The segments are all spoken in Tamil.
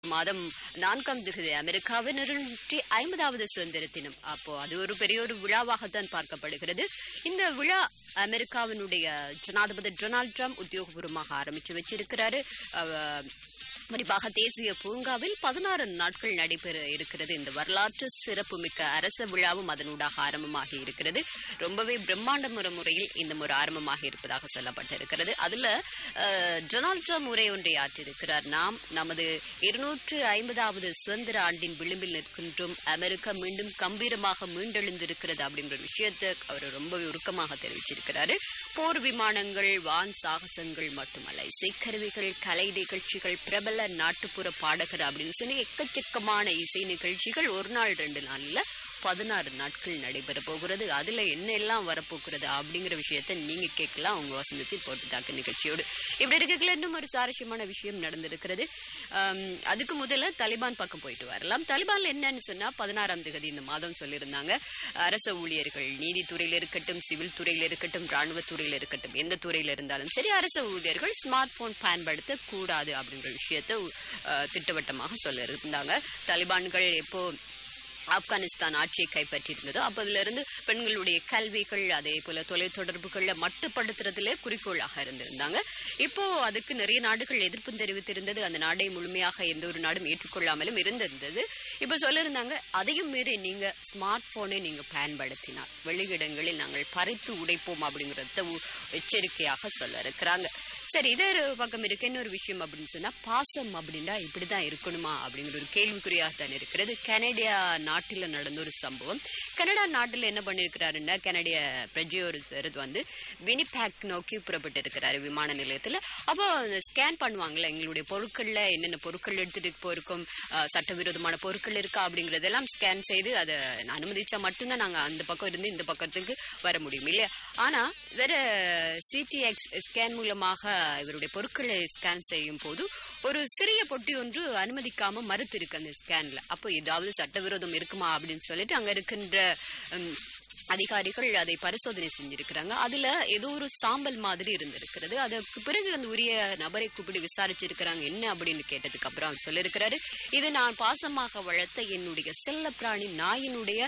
மாதம் நான்காம் திகதி அமெரிக்காவின் இருநூற்றி ஐம்பதாவது சுதந்திர தினம் அப்போ அது ஒரு பெரிய ஒரு விழாவாகத்தான் பார்க்கப்படுகிறது இந்த விழா அமெரிக்காவினுடைய ஜனாதிபதி டொனால்ட் ட்ரம்ப் உத்தியோகபூர்வமாக ஆரம்பித்து வச்சிருக்கிறாரு அவ- குறிப்பாக தேசிய பூங்காவில் பதினாறு நாட்கள் நடைபெற இருக்கிறது இந்த வரலாற்று சிறப்புமிக்க அரச விழாவும் அதனூடாக ஆரம்பமாகி இருக்கிறது ரொம்பவே பிரம்மாண்ட முறையில் இந்த முறை ஆரம்பமாக இருப்பதாக சொல்லப்பட்டிருக்கிறது அதுல அஹ், டொனால்ட் ட்ரம்ப் உரை ஒன்றை ஆற்றியிருக்கிறார் நாம் நமது இருநூற்று ஐம்பதாவது சுதந்திர ஆண்டின் விளிம்பில் நிற்கின்றோம் அமெரிக்கா மீண்டும் கம்பீரமாக மீண்டெழுந்திருக்கிறது அப்படிங்கிற ஒரு விஷயத்தை அவர் ரொம்பவே உருக்கமாக தெரிவிச்சிருக்கிறாரு போர் விமானங்கள் வான் சாகசங்கள் மட்டுமல்ல இசைக்கருவிகள் கலை நிகழ்ச்சிகள் பிரபல நாட்டுப்புற பாடகர் அப்படின்னு சொல்லி எக்கச்சக்கமான இசை நிகழ்ச்சிகள் ஒரு நாள் ரெண்டு நாள்ல பதினாறு நாட்கள் நடைபெற போகிறது அதுல என்ன எல்லாம் வரப்போகிறது அப்படிங்கிற விஷயத்தை நீங்க கேட்கலாம் உங்க வசந்தத்தில் போட்டு தாக்க நிகழ்ச்சியோடு இப்படி இருக்கல இன்னும் ஒரு சுவாரஸ்யமான விஷயம் நடந்திருக்கிறது ஆம், அதுக்கு முதல்ல தலிபான் பக்கம் போயிட்டு வரலாம் தலிபான்ல என்னன்னு சொன்னா பதினாறாம் தேதி இந்த மாதம் சொல்லியிருந்தாங்க அரச ஊழியர்கள் நீதித்துறையில இருக்கட்டும் சிவில் துறையில இருக்கட்டும் ராணுவ துறையில இருக்கட்டும் எந்த துறையில இருந்தாலும் சரி அரச ஊழியர்கள் ஸ்மார்ட் போன் பயன்படுத்த கூடாது அப்படிங்கிற விஷயத்தை அஹ், திட்டவட்டமாக சொல்லியிருந்தாங்க தலிபான்கள் எப்போ ஆப்கானிஸ்தான் ஆட்சியை கைப்பற்றியிருந்ததோ அப்போதிலிருந்து பெண்களுடைய கல்விகள் அதே போல தொலைத்தொடர்புகளை மட்டுப்படுத்துறதுல குறிக்கோளாக இருந்திருந்தாங்க இப்போ அதுக்கு நிறைய நாடுகள் எதிர்ப்பு தெரிவித்திருந்தது அந்த நாடை முழுமையாக எந்த ஒரு நாடும் ஏற்றுக்கொள்ளாமலும் இருந்திருந்தது இப்போ சொல்லியிருந்தாங்க அதையும் மீறி நீங்க ஸ்மார்ட் போனை நீங்க பயன்படுத்தினால் வெளியிடங்களில் நாங்கள் பறித்து உடைப்போம் அப்படிங்கறத உ- எச்சரிக்கையாக சொல்ல இருக்கிறாங்க சரி இதே ஒரு பக்கம் இருக்கு இன்னொரு விஷயம் அப்படின்னு சொன்னா பாசம் அப்படின்னா இப்படிதான் இருக்கணுமா அப்படிங்கிற ஒரு கேள்விக்குறியாக தான் இருக்கிறது கனடியா நாட்டில் நடந்த ஒரு சம்பவம் கனடா நாட்டில் என்ன பண்ணியிருக்கிறாருன்னா கனடிய பிரஜை ஒருத்தர் வந்து வினிபேக் நோக்கி புறப்பட்டு இருக்கிறாரு விமான நிலையத்துல அப்போ ஸ்கேன் பண்ணுவாங்கல்ல எங்களுடைய பொருட்கள்ல என்னென்ன பொருட்கள் எடுத்துட்டு போயிருக்கோம் அஹ், சட்டவிரோதமான பொருட்கள் இருக்கா அப்படிங்கறதெல்லாம் ஸ்கேன் செய்து அதை அனுமதிச்சா மட்டும்தான் நாங்க அந்த பக்கம் இருந்து இந்த பக்கத்துக்கு வர முடியும் இல்லையா ஆனா வேற சிடிஎக்ஸ் ஸ்கேன் மூலமாக இவருடைய பொருட்களை ஸ்கேன் செய்யும் போது ஒரு சிறிய பொட்டி ஒன்று அனுமதிக்காம மறுத்து இருக்கு அந்த ஸ்கேன்ல அப்போ ஏதாவது சட்டவிரோதம் இருக்குமா அப்படின்னு சொல்லிட்டு அங்க இருக்கின்ற ம், அதிகாரிகள் அதை பரிசோதனை செஞ்சிருக்கிறாங்க அதுல ஏதோ ஒரு சாம்பல் மாதிரி இருந்திருக்கிறது அதற்கு பிறகு அந்த உரிய நபரை கூப்பிட்டு விசாரிச்சிருக்கிறாங்க என்ன அப்படின்னு கேட்டதுக்கு அப்புறம் அவர் சொல்லியிருக்கிறாரு இது நான் பாசமாக வளர்த்த என்னுடைய செல்ல பிராணி நாயினுடைய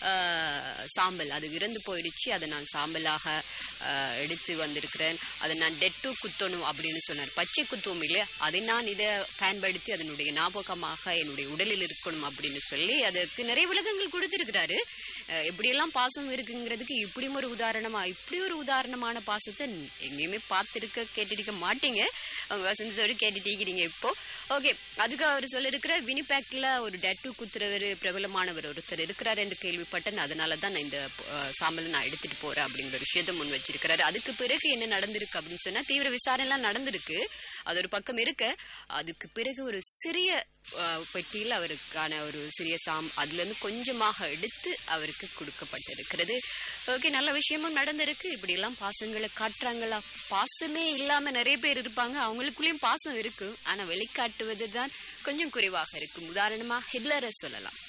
ஆஹ், சாம்பல் அது இறந்து போயிடுச்சு அதை நான் சாம்பலாக ஆஹ், எடுத்து வந்திருக்கிறேன் அதை நான் டெட்டு குத்தணும் அப்படின்னு சொன்னார் பச்சை குத்துவோம் இல்லையா அதை நான் இதை பயன்படுத்தி அதனுடைய ஞாபகமாக என்னுடைய உடலில் இருக்கணும் அப்படின்னு சொல்லி அதுக்கு நிறைய விளக்கங்கள் கொடுத்திருக்கிறாரு அஹ் எப்படியெல்லாம் பாசம் இருக்குங்கிறதுக்கு இப்படியும் ஒரு உதாரணமா இப்படி ஒரு உதாரணமான பாசத்தை எங்கேயுமே பார்த்திருக்க கேட்டிருக்க மாட்டீங்க அவங்க வசந்தத்தோடு கேட்டுட்டீங்க இப்போ ஓகே அதுக்கு அவர் சொல்லியிருக்கிற வினிபேக்ல ஒரு டேட்டு குத்துறவர் பிரபலமானவர் ஒருத்தர் இருக்கிறார் என்று கேள்விப்பட்டேன் அதனால தான் நான் இந்த அஹ், சாம்பலை நான் எடுத்துட்டு போறேன் அப்படிங்கிற விஷயத்தை முன் வச்சிருக்கிறாரு அதுக்கு பிறகு என்ன நடந்திருக்கு அப்படின்னு சொன்னா தீவிர விசாரணை எல்லாம் நடந்திருக்கு அது ஒரு பக்கம் இருக்க அதுக்கு பிறகு ஒரு சிறிய அஹ், பெட்டியில் அவருக்கான ஒரு சிறிய சாம் அதுல இருந்து கொஞ்சமாக எடுத்து அவருக்கு கொடுக்கப்பட்டிருக்கிறது ஓகே நல்ல விஷயமும் நடந்திருக்கு இப்படி எல்லாம் பாசங்களை காட்டுறாங்களா பாசமே இல்லாம நிறைய பேர் இருப்பாங்க அவங்களுக்குள்ளேயும் பாசம் இருக்கு ஆனா வெளிக்காட்டுவது தான் கொஞ்சம் குறைவாக இருக்கும் உதாரணமா ஹிட்லரை சொல்லலாம்